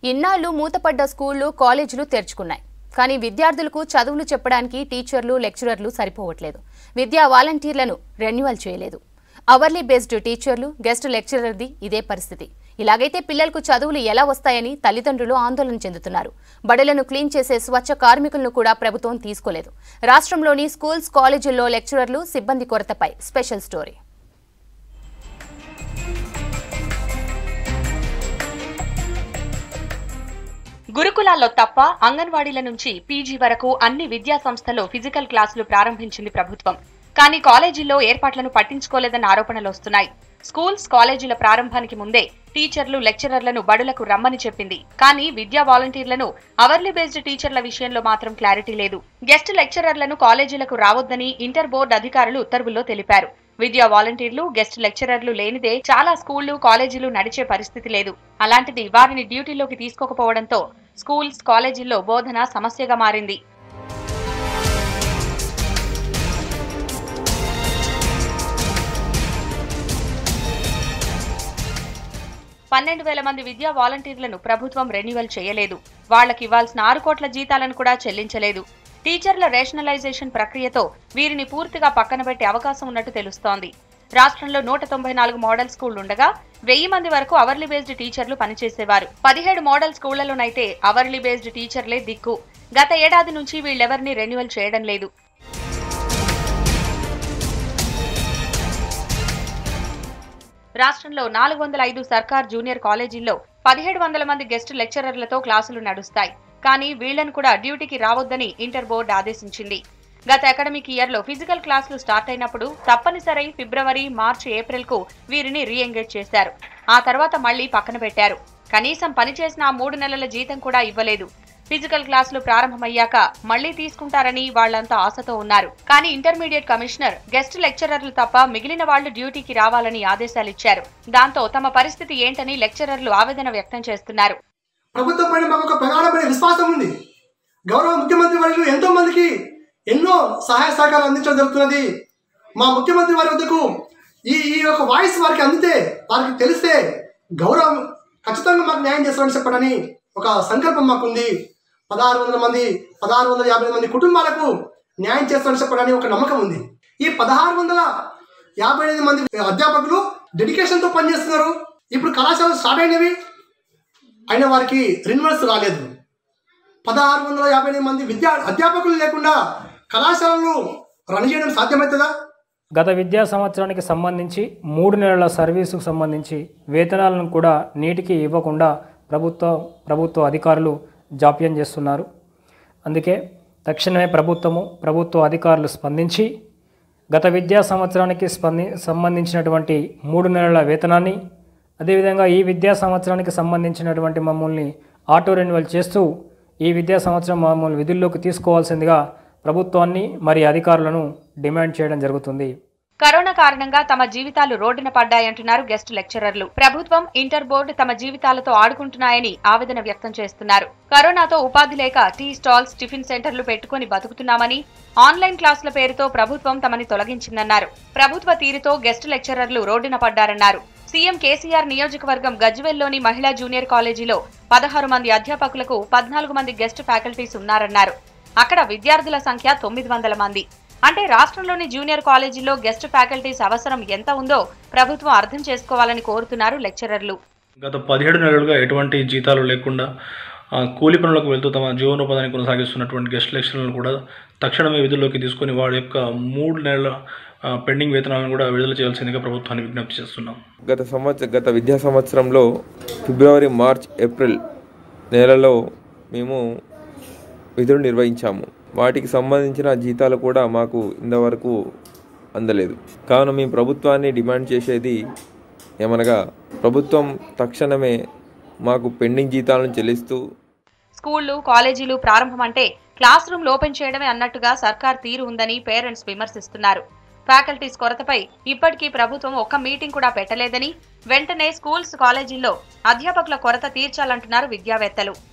ఇన్నాళ్లు మూతపడ్డ స్కూళ్లు కాలేజీలు తెరుచుకున్నాయి కానీ విద్యార్థులకు చదువులు చెప్పడానికి టీచర్లు లెక్చరర్లు సరిపోవట్లేదు విద్యా వాలంటీర్లను రెన్యువల్ చేయలేదు అవర్లీ బేస్డ్ టీచర్లు గెస్ట్ లెక్చరర్ది ఇదే పరిస్థితి ఇలాగైతే పిల్లలకు చదువులు ఎలా వస్తాయని తల్లిదండ్రులు ఆందోళన చెందుతున్నారు బడులను క్లీన్ చేసే స్వచ్ఛ కార్మికులను కూడా ప్రభుత్వం తీసుకోలేదు రాష్ట్రంలోని స్కూల్స్ కాలేజీల్లో లెక్చరర్లు సిబ్బంది కొరతపై స్పెషల్ స్టోరీ గురుకులాల్లో తప్ప అంగన్వాడీల నుంచి పీజీ వరకు అన్ని విద్యా సంస్థల్లో ఫిజికల్ క్లాసులు ప్రారంభించింది ప్రభుత్వం కానీ కాలేజీల్లో ఏర్పాట్లను పట్టించుకోలేదన్న ఆరోపణలు వస్తున్నాయి స్కూల్స్ కాలేజీల ప్రారంభానికి ముందే టీచర్లు లెక్చరర్లను బడులకు రమ్మని చెప్పింది కానీ విద్యా వాలంటీర్లను అవర్లీ బేస్డ్ టీచర్ల విషయంలో మాత్రం క్లారిటీ లేదు గెస్ట్ లెక్చరర్లను కాలేజీలకు రావద్దని ఇంటర్ బోర్డు అధికారులు ఉత్తర్వుల్లో తెలిపారు విద్యా వాలంటీర్లు గెస్ట్ లెక్చరర్లు లేనిదే చాలా స్కూళ్లు కాలేజీలు నడిచే పరిస్థితి లేదు అలాంటిది వారిని డ్యూటీలోకి తీసుకోకపోవడంతో స్కూల్స్ కాలేజీల్లో బోధన సమస్యగా మారింది పన్నెండు వేల మంది విద్యా వాలంటీర్లను ప్రభుత్వం రెన్యువల్ చేయలేదు వాళ్లకు ఇవ్వాల్సిన ఆరు కోట్ల జీతాలను కూడా చెల్లించలేదు టీచర్ల రేషనలైజేషన్ ప్రక్రియతో వీరిని పూర్తిగా పక్కన పెట్టే అవకాశం ఉన్నట్టు తెలుస్తోంది రాష్ట్రంలో నూట తొంభై నాలుగు మోడల్ స్కూళ్లుండగా వెయ్యి మంది వరకు అవర్లీ బేస్డ్ టీచర్లు పనిచేసేవారు పదిహేడు మోడల్ స్కూళ్లలోనైతే అవర్లీ బేస్డ్ టీచర్లే దిక్కు గత ఏడాది నుంచి వీళ్ళెవరిని రెన్యువల్ చేయడం లేదు రాష్ట్రంలో నాలుగు వందల ఐదు సర్కార్ జూనియర్ కాలేజీల్లో పదిహేడు వందల మంది గెస్ట్ లెక్చరర్లతో క్లాసులు నడుస్తాయి కానీ వీళ్లను కూడా డ్యూటీకి రావద్దని ఇంటర్ బోర్డు ఆదేశించింది గత అకాడమిక్ ఇయర్ లో ఫిజికల్ క్లాసులు స్టార్ట్ అయినప్పుడు తప్పనిసరి ఫిబ్రవరి మార్చి ఏప్రిల్ కు వీరిని రీఎంగేజ్ చేశారు ఆ తర్వాత మళ్లీ పక్కన పెట్టారు కనీసం పనిచేసిన ఆ మూడు నెలల జీతం కూడా ఇవ్వలేదు ఫిజికల్ క్లాసులు ప్రారంభమయ్యాక మళ్లీ తీసుకుంటారని వాళ్లంతా ఆశతో ఉన్నారు కానీ ఇంటర్మీడియట్ కమిషనర్ గెస్ట్ లెక్చరర్లు తప్ప మిగిలిన వాళ్లు డ్యూటీకి రావాలని ఆదేశాలిచ్చారు దాంతో తమ పరిస్థితి ఏంటని లెక్చరర్లు ఆవేదన వ్యక్తం చేస్తున్నారు ప్రభుత్వం పైన మాకు ఒక ప్రగాఢమైన విశ్వాసం ఉంది గౌరవ ముఖ్యమంత్రి వర్యులు ఎంతో మందికి ఎన్నో సహాయ సహకారాలు అందించడం జరుగుతున్నది మా ముఖ్యమంత్రి వారి వద్దకు ఈ ఈ యొక్క వాయిస్ వారికి అందితే వారికి తెలిస్తే గౌరవం ఖచ్చితంగా మాకు న్యాయం చేస్తామని చెప్పడని ఒక సంకల్పం మాకుంది పదహారు వందల మంది పదహారు వందల యాభై మంది కుటుంబాలకు న్యాయం చేస్తామని చెప్పడానికి ఒక నమ్మకం ఉంది ఈ పదహారు వందల యాభై ఎనిమిది మంది అధ్యాపకులు డెడికేషన్తో పనిచేస్తున్నారు ఇప్పుడు కళాశాలలు స్టార్ట్ అయినవి అయిన వారికి రిన్వర్స్ రాలేదు పదహారు వందల యాభై ఎనిమిది మంది విద్యా అధ్యాపకులు లేకుండా కళాశాలలు రన్ చేయడం సాధ్యమవుతుందా గత విద్యా సంవత్సరానికి సంబంధించి మూడు నెలల సర్వీసుకు సంబంధించి వేతనాలను కూడా నీటికి ఇవ్వకుండా ప్రభుత్వ ప్రభుత్వ అధికారులు జాప్యం చేస్తున్నారు అందుకే తక్షణమే ప్రభుత్వము ప్రభుత్వ అధికారులు స్పందించి గత విద్యా సంవత్సరానికి స్పంది సంబంధించినటువంటి మూడు నెలల వేతనాన్ని అదేవిధంగా ఈ విద్యా సంవత్సరానికి సంబంధించినటువంటి మమ్మల్ని ఆటో రెన్యువల్ చేస్తూ ఈ విద్యా సంవత్సరం మమ్మల్ని విధుల్లోకి తీసుకోవాల్సిందిగా ప్రభుత్వాన్ని మరి అధికారులను డిమాండ్ చేయడం జరుగుతుంది కరోనా కారణంగా తమ జీవితాలు రోడ్డున పడ్డాయంటున్నారు గెస్ట్ లెక్చరర్లు ప్రభుత్వం ఇంటర్ బోర్డు తమ జీవితాలతో ఆడుకుంటున్నాయని ఆవేదన వ్యక్తం చేస్తున్నారు కరోనాతో ఉపాధి లేక టీ స్టాల్స్ టిఫిన్ సెంటర్లు పెట్టుకుని బతుకుతున్నామని ఆన్లైన్ క్లాసుల పేరుతో ప్రభుత్వం తమని తొలగించిందన్నారు ప్రభుత్వ తీరుతో గెస్ట్ లెక్చరర్లు రోడ్డున పడ్డారన్నారు సీఎం కేసీఆర్ నియోజకవర్గం గజ్వెల్లోని మహిళా జూనియర్ కాలేజీలో పదహారు మంది అధ్యాపకులకు పద్నాలుగు మంది గెస్ట్ ఫ్యాకల్టీస్ ఉన్నారన్నారు అక్కడ విద్యార్థుల సంఖ్య తొమ్మిది వందల మంది అంటే రాష్ట్రంలోని జూనియర్ కాలేజీల్లో గెస్ట్ ఫ్యాకల్టీస్ అవసరం ఎంత ఉందో ప్రభుత్వం అర్థం చేసుకోవాలని కోరుతున్నారు లెక్చరర్లు గత పదిహేడు నెలలుగా ఎటువంటి జీతాలు లేకుండా ఆ, కూలి పనులకు వెళ్తూ తమ జీవనోపాధిని కొనసాగిస్తున్నటువంటి గెస్ట్ లెక్చరర్లను కూడా తక్షణమే విధుల్లోకి తీసుకొని వాడి యొక్క మూడు నెలల ఆ, పెండింగ్ వేతనాలను కూడా విడుదల చేయాల్సిందిగా ప్రభుత్వాన్ని విజ్ఞప్తి చేస్తున్నాం గత సంవత్సర గత విద్యా సంవత్సరంలో ఫిబ్రవరి మార్చ్ ఏప్రిల్ నెలలో మేము విధులు నిర్వహించాము వాటికి సంబంధించిన జీతాలు కూడా మాకు ఇంతవరకు అందలేదు కావున మేము ప్రభుత్వాన్ని డిమాండ్ చేసేది ఏమనగా ప్రభుత్వం తక్షణమే మాకు పెండింగ్ జీతాలను చెల్లిస్తూ స్కూళ్లు కాలేజీలు ప్రారంభమంటే క్లాస్ రూమ్ ఓపెన్ చేయడమే అన్నట్టుగా సర్కార్ తీరు ఉందని పేరెంట్స్ విమర్శిస్తున్నారు ఫ్యాకల్టీస్ కొరతపై ఇప్పటికీ ప్రభుత్వం ఒక్క మీటింగ్ కూడా పెట్టలేదని వెంటనే స్కూల్స్ కాలేజీల్లో అధ్యాపకుల కొరత తీర్చాలంటున్నారు విద్యావేత్తలు